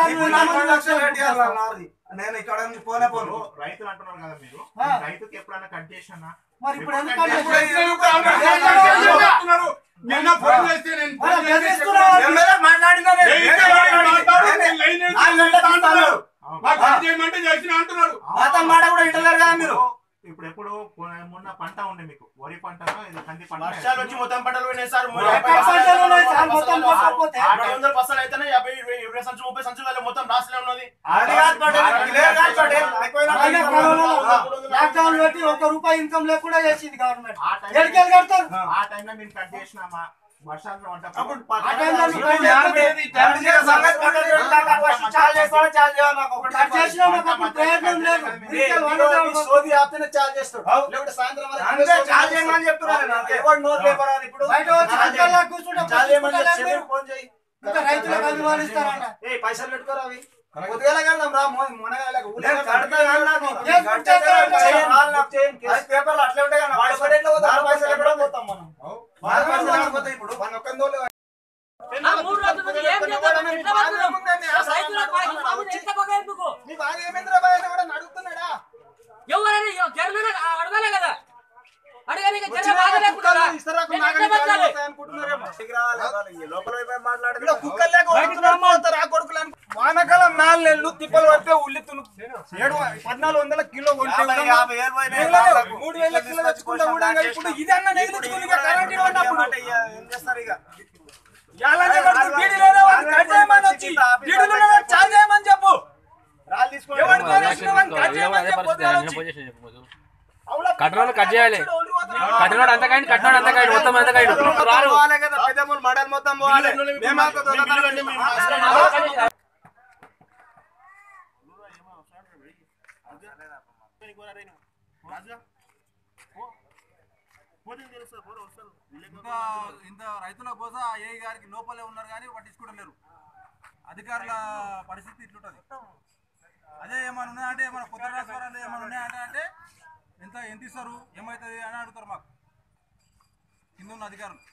Sir ఇప్పుడు నాకు రెండు లక్షలు కట్టేయాలి నాది. నేను ఇక్కడ నుంచి పోనే పోను రైతులు అంటున్నారు కదా మీరు ఆ. రైతుకి ఎప్పుడైనా కట్ చేసినా మరి ఇప్పుడు ఎందుకు ఇప్పుడు కట్ ఇప్పుడు చేశారు? ఎందుకు అన్నారు? నిన్న ఫోన్ చేస్తే నేను మరి ఫోన్ చేస్తే బెదిరిస్తున్నావా? ఎమ్మెల్యే మాట్లాడినా నేను. ఏ నేను ఇక్కడ మాట్లాడినా. మాట్లాడు, నేను- లైన్ వేసి నాలుగు గంటలకు అంటున్నాడు. ఇస్తాను. మాకు కట్ చేయమంటే చేసిన అంటున్నాడు అతని మాట కూడా వింటలేరు కదా మీరు ఇప్పుడు ఎప్పుడు మొన్న పంట ఉండే మీకు వరి పంటనో ఇది కంది పంట వర్షాలు వచ్చి మొత్తం పంటలు పోయినాయి సార్ ఎక్కడ పంటలు ఉన్నాయి సార్? మొత్తం కొట్టుకుపోతే. రెండు వందల బస్సులు అయితేనే యాభై ఇరవై ఇరవై సంచులు ముప్పై సంచులు వెళ్ళి మొత్తం రాసులే ఉన్నది అది కాదు పటేల్, క్లియర్ కాదు పటేల్. ఎక్కువైనా ఆయన పటేల్. కరోనాలో లాక్డౌన్ పెట్టి ఒక్క రూపాయి ఇన్కమ్ లేకుండా చేసింది గవర్నమెంట్ ఆ టైంలో- ఎడికెళ్ళి కడతారు ఆ టైంలో మేము కట్ చేసినామా వర్షాలు వంట అప్పుడు ఆ టైంలో ఇప్పుడు చెప్పేది తండ్రి సంగతి పక్కన పెట్టాక ఫస్ట్ చాలు చేసుకోవాలి, చాలు చేయాలి నాకు ఒకటి కట్ చేసినా మాకు అప్పుడు ప్రయోజనం లేదు ఎడికెళ్ళి వండుతాం. సోది ఆపితేనే చాలు చేస్తాడు లేకుంటే సాయంత్రం వరకు అంతే చాలు చేయమని చెప్తున్నారు నేను అంతే. ఎవడు నోరు లేపరా ఇప్పుడు బయట వచ్చి గంటల్లో కూర్చుంటే చాలు చేయమని పట్టించుకుంటలేరు చెప్పి మీరు. ఫోన్ చేయి ఇంకా రైతులకు అభిమానిస్తారంట ఏ పైసలు పెట్టుకోరా అవి పొద్దుగాల వెళ్దాం రా మునగాలకు నేను కడతా కానీ నాకు నేను కట్టేస్తే కట్టేస్తే చేయండి. రాళ్ళు నాకు చేయండి. అది పేపర్లు అట్లే ఉంటాయి కదా. వాడి పని ఎట్లా పోతాం? నాలుగు పైసలు ఎక్కడ పోతాం మనం నాలుగు పైసలు ఎక్కడ పోతాయి ఇప్పుడు మన ఒక్కని తోలే ఆ మూడు రోజుల నుంచి ఏం చేద్దాం? ఎట్లా బతుకుదాం? రైతులకు పాపం పాపం ఎంత బాగా ఎందుకు? మీ బాగా ఏమేంద్ర బాయ్ అని కూడా అడుగుతున్నాడా ఎవరైనా ఎవ- జరగలేదు, ఆ అడగాలే కదా అడగాలి ఇక జర బాధ లేకుండా నేను ఎట్లా బతకాలి? లోపల వైపు మాట్లాడదు ఇక్కడ కుక్కలు లేక వదులుతున్నారు, పోతారు ఆ కొడుకులని. వానాకాలం నాలుగు నెలలు తిప్పలు పడితే ఉల్లి తులు ఏడు పద్నాలుగు వందల కిలో కొంటే యాభై, కూడా యాభై వేలు పోయినాయి. మిగలలేదు. మూడు వేల కిలో తెచ్చుకుంటే కూడా ఇంకా ఇప్పుడు ఇది అన్న నెగిలించుకుని ఇక కరెంట్ ఇవ్వనప్పుడు ఏం చేస్తారు ఇక ఎలాంటి వాడికి బీడీ లేదా వాడిని కట్ చేయమని వచ్చి బీడీలు లేదా చాలు చేయమని చెప్పు రాళ్ళు తీసుకొని ఎవరికి పోయి వచ్చిన వాడిని కట్ చేయమని చెప్పు పొద్దుగాల వచ్చి. అవునా? కట్టినోడు కట్ చేయాలి. ఎవరు పోతున్నారు? కట్టినోడు అంత కాయండి కట్టినోడు అంత కాయండి మొత్తం అంత కాయండి రారు పోవాలి కదా పెద్దమ్మలు మడలు మొత్తం పోవాలి మేము అంత దొంగతనం చేస్తాం. ఇంత ఇంత రైతుల కోస ఏ గారికి లోపలే ఉన్నారు కానీ పట్టించుకుంటలేరు అధికారుల పరిస్థితి ఇట్లుంటది అదే ఏమైనా ఉన్నాయంటే ఏమైనా కొత్త రాష్ట్రాలు ఏమైనా ఉన్నాయంటే అంటే ఎంత ఎంత ఇస్తారు ఏమవుతుంది అని అడుగుతారు మాకు కింద ఉన్న అధికారులు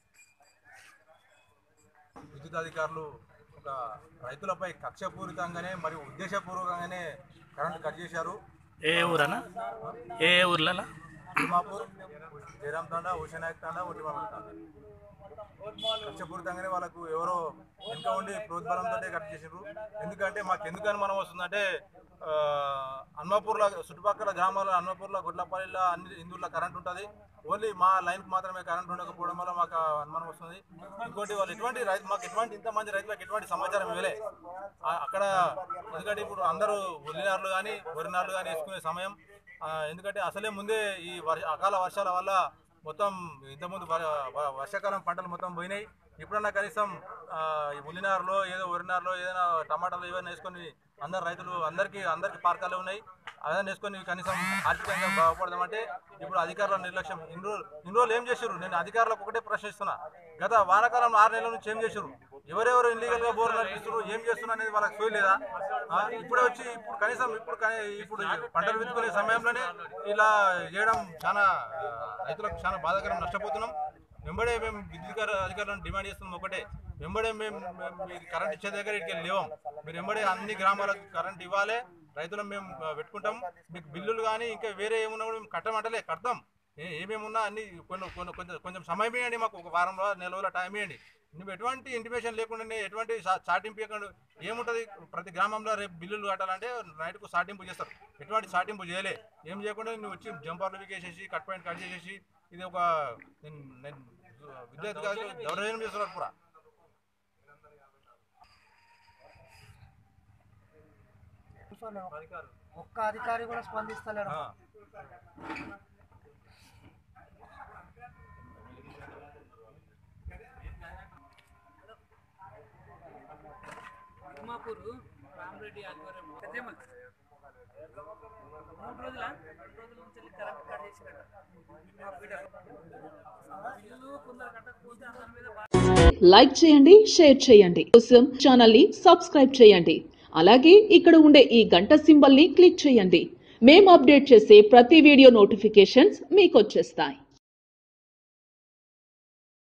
విద్యుత్ అధికారులు ఒక రైతులపై కక్షపూరితంగానే మరియు ఉద్దేశపూర్వకంగానే కరెంట్ కట్ చేశారు ఏ ఊరన్నా ఏ ఊర్లలో తిమ్మాపూర్ జయరామ్ తాండా ఉషనాయక్ తాండా ఒట్టిమాల తాండా కక్షపూరితంగానే వాళ్ళకు ఎవరో వెనుక ఉండి ప్రోద్బలంతో కట్ చేసారు ఎందుకంటే మాకు ఎందుకు అనుమానం వస్తుందంటే ఆ, అన్మాపూర్లో చుట్టుపక్కల గ్రామాల అన్మాపూర్లో గుడ్లపల్లిలో అన్ని హిందువుల్లో కరెంట్ ఉంటుంది ఓన్లీ మా లైన్కి మాత్రమే కరెంట్ ఉండకపోవడం వల్ల మాకు ఆ అనుమానం వస్తుంది ఇంకోటి వాళ్ళు ఎటువంటి రైతు మాకు ఎటువంటి ఇంతమంది రైతులకు ఎటువంటి సమాచారం ఇవ్వలే ఆ- అక్కడ ఎందుకంటే ఇప్పుడు అందరూ ఉల్లినారులు కానీ వరినారులు కానీ వేసుకునే సమయం ఆ, ఎందుకంటే అసలే ముందే ఈ వర్ష అకాల వర్షాల వల్ల మొత్తం ఇంతకుముందు వర- వ- వర్షాకాలం పంటలు మొత్తం పోయినాయి ఇప్పుడన్నా కనీసం ఆ, ఈ ఉల్లినారులో ఏదో వరినారులో ఏదైనా టమాటాలు ఏమైనా వేసుకొని అందరు రైతులు అందరికీ అందరికీ పార్కాలు ఉన్నాయి అదైనా వేసుకొని కనీసం ఆర్థికంగా బాగుపడదామంటే ఇప్పుడు అధికారుల నిర్లక్ష్యం ఇన్ని రోజులు ఇన్ని రోజులు ఏం చేశారు నేను అధికారులకు ఒకటే ప్రశ్నిస్తున్నా గత వానాకాలం ఆరు నెలల నుంచి ఏం చేశారు ఎవరెవరు ఇల్లీగల్ గా బోర్లు నడిపిస్తారు ఏం చేస్తున్నారు అనేది వాళ్ళకి చూడలేదా ఆ, ఇప్పుడే వచ్చి ఇప్పుడు కనీసం ఇప్పుడు కనీ- ఇప్పుడు పంటలు విత్తుకునే సమయంలోనే ఇలా చేయడం చాలా ఆ, రైతులకు చాలా బాధాకరం నష్టపోతున్నాం వెంబడే మేము విద్యుత్ అధికారులను డిమాండ్ చేస్తున్నాం ఒకటే వెంబడే మేము మేము మీరు కరెంట్ ఇచ్చే దగ్గర ఇక్కడికి లేవం మీరు వెంబడే అన్ని గ్రామాలకు కరెంట్ ఇవ్వాలి రైతులను మేము ఆ, పెట్టుకుంటాం మీకు బిల్లులు కానీ ఇంకా వేరే ఏమున్నా కూడా మేము కట్టమంటలే కడతాం ఏ- ఏమేమి ఉన్నా అన్ని కొన్ని కొన్ని కొంచెం కొంచెం సమయం ఇవ్వండి మాకు ఒక వారం రోజులు నెల రోజుల టైం ఇవ్వండి నువ్వు ఎటువంటి ఇంటిమేషన్ లేకుండానే ఎటువంటి సా- చాటింపు ఇవ్వకుండా ఏముంటుంది ప్రతి గ్రామంలో రేపు బిల్లులు కట్టాలంటే నైట్కు సాటింపు చేస్తారు ఎటువంటి సాటింపు చేయలే ఏం చేయకుండా నువ్వు వచ్చి జంపర్లు వికేసేసి కట్ పాయింట్ కట్ చేసేసి ఇది ఒక నేను నేను విద్యార్థి కాదు దౌర్జన్యం చేస్తున్నారు పూరా ఒక్క అధికారి కూడా స్పందిస్తలేడు ఆ. తిమ్మాపూరు రామరెడ్డి ఆధ్వర్యంలో పెద్దేమల్. మూడు రోజుల రెండు రోజుల నుంచి వెళ్ళి కరెంట్ కట్ చేసిరట. మా ఫీడర్. బిల్లు కొందరు కట్టకపోతే అందరి మీద బా- లైక్ చేయండి షేర్ చేయండి కోసం ఛానల్ ని సబ్స్క్రైబ్ చేయండి అలాగే ఇక్కడ ఉండే ఈ గంట సింబల్ ని క్లిక్ చేయండి మేము అప్డేట్ చేసే ప్రతి వీడియో నోటిఫికేషన్స్ మీకు వచ్చేస్తాయి